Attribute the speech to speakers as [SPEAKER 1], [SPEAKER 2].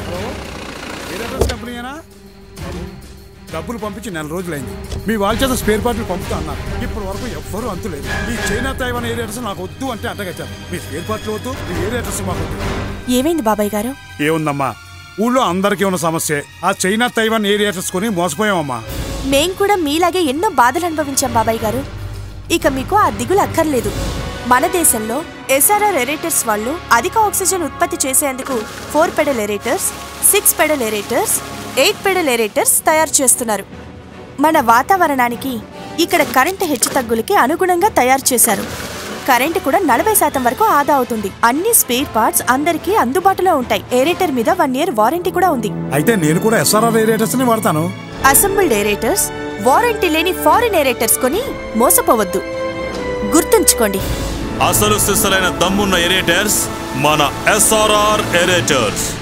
[SPEAKER 1] ఏరియటర్స్ కంపెనీనా డబ్బులు పంపించి నెల రోజులైంది మీ వాళ్ళ చేత స్పేర్ పార్ట్లు పంపుతా అన్నారు ఇప్పటి వరకు ఎవ్వరూ అంతులేదు ఈ చైనా తైవాన్ ఏరియాటర్స్ నాకు వద్దు అంటే అడ్డగచ్చారు మీ స్పేర్ పార్ట్లు వద్దు మీ ఏరియాటర్స్ మాకు వద్దు
[SPEAKER 2] ఏమైంది బాబాయ్ గారు
[SPEAKER 1] ఏముందమ్మా ఊళ్ళో అందరికీ ఉన్న సమస్యే ఆ చైనా తైవాన్ ఏరియాటర్స్ కొని మోసపోయామమ్మా
[SPEAKER 2] మేం కూడా మీలాగే ఎన్నో బాధలు అనుభవించాం బాబాయ్ గారు ఇక మీకు ఆ దిగులు అక్కర్లేదు మన దేశంలో ఎస్ఆర్ఆర్ ఎరేటర్స్ వాళ్ళు అధిక ఆక్సిజన్ ఉత్పత్తి చేసేందుకు four paddle aerators six paddle aerators eight paddle aerators తయారు చేస్తున్నారు మన వాతావరణానికి ఇక్కడ కరెంటు హెచ్చుతగ్గులకి అనుగుణంగా తయారు చేశారు కరెంటు కూడా నలభై శాతం వరకు ఆదా అవుతుంది అన్ని స్పేర్ పార్ట్స్ అందరికీ అందుబాటులో ఉంటాయి ఎరేటర్ మీద వన్ ఇయర్ వారంటీ కూడా ఉంది
[SPEAKER 1] అయితే నేను కూడా ఎస్ఆర్ఆర్ ఏరియాటర్స్ ని వాడతాను
[SPEAKER 2] అసెంబ్ల్డ్ ఏరేటర్స్ వారంటీ లేని ఫారిన్ ఏరేటర్స్ కొని మోసపోవద్దు గుర్తుంచుకోండి
[SPEAKER 3] అసలు సిస్సలైన దమ్మున్న ఎరేటర్స్ మన ఎస్ఆర్ఆర్ ఎరేటర్స్